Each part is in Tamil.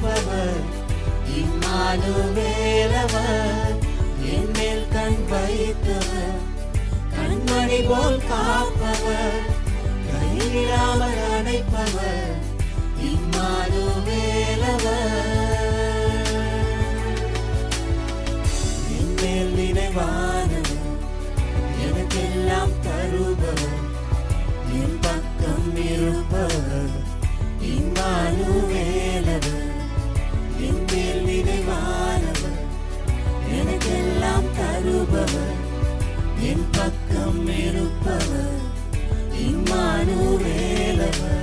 காப்பவர் இம்மானுவேலவர் என் மேல் கண் வைத்தவர் கண்மணி போல் காப்பவர் கைவிடாமல் அணைப்பவர் இம்மானுவேலவர் என் மேல் நினைவானவர் எனக்கெல்லாம் தருபவர் என் பக்கம் இருப்பவர் இம்மானுவேலவர் என் மேல் நினைவானவர் எனக்கெல்லாம் தருபவர் என் பக்கம் இருப்பவர் இம்மானுவேலவர்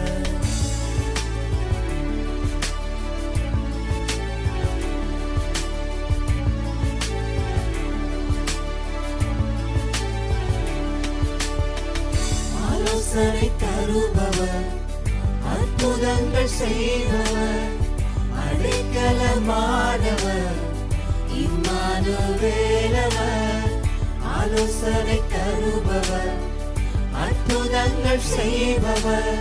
ஆலோசனை தருபவர் அற்புதங்கள் செய்பவர் அடைக்கலமானவர் இம்மானுவேலவர் ஆலோசனை தருபவர் அற்புதங்கள் செய்பவர்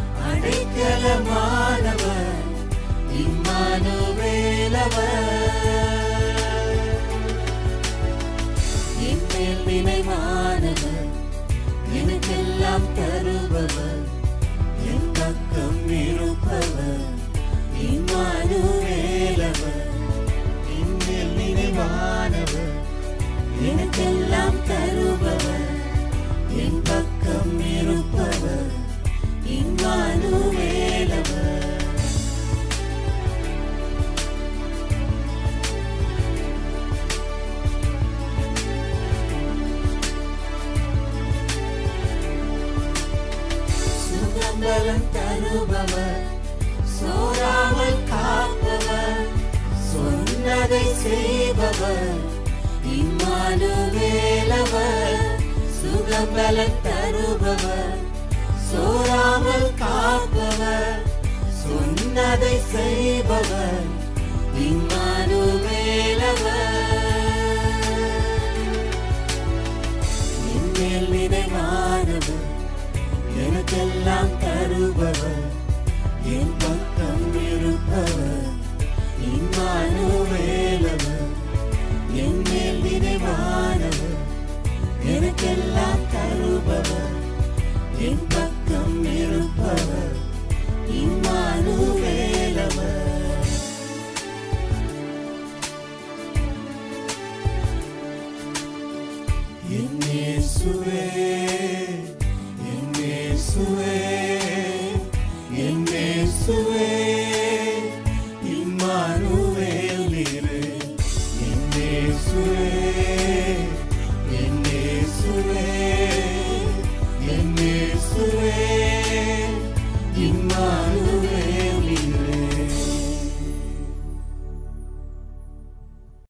அடைக்கலமானவர் இம்மானுவேலவர் என் மேல் நினைவானவர் எனக்கெல்லாம் தருபவர் என் பக்கம் இருப்பவர் இம்மானுவேலவர் என் மேல் நினைவானவர் எனக்கெல்லாம் தருபவர் என் பக்கம் இருப்பவர் இம்மானுவேலவர் சுகம்பலம் தருபவர் சோராமல் காப்பவர் சொன்னதை செய்பவர் இம்மானுவேலவர் சுகம்பலம் தருபவர் சோராமல் காப்பவர் சொன்னதை செய்பவர் இம்மானுவேலவர் என் மேல் நினைவானவர் எனக்கெல்லாம் தருபவர் என் பக்கம் இருப்பவர் இம்மானுவேலவர் என் மேல் நினைவானவர் எனக்கெல்லாம் தருபவர் என் பக்கம் இருப்பவர் இம்மானுவேலவர் என் இயேசுவே என் இயேசுவே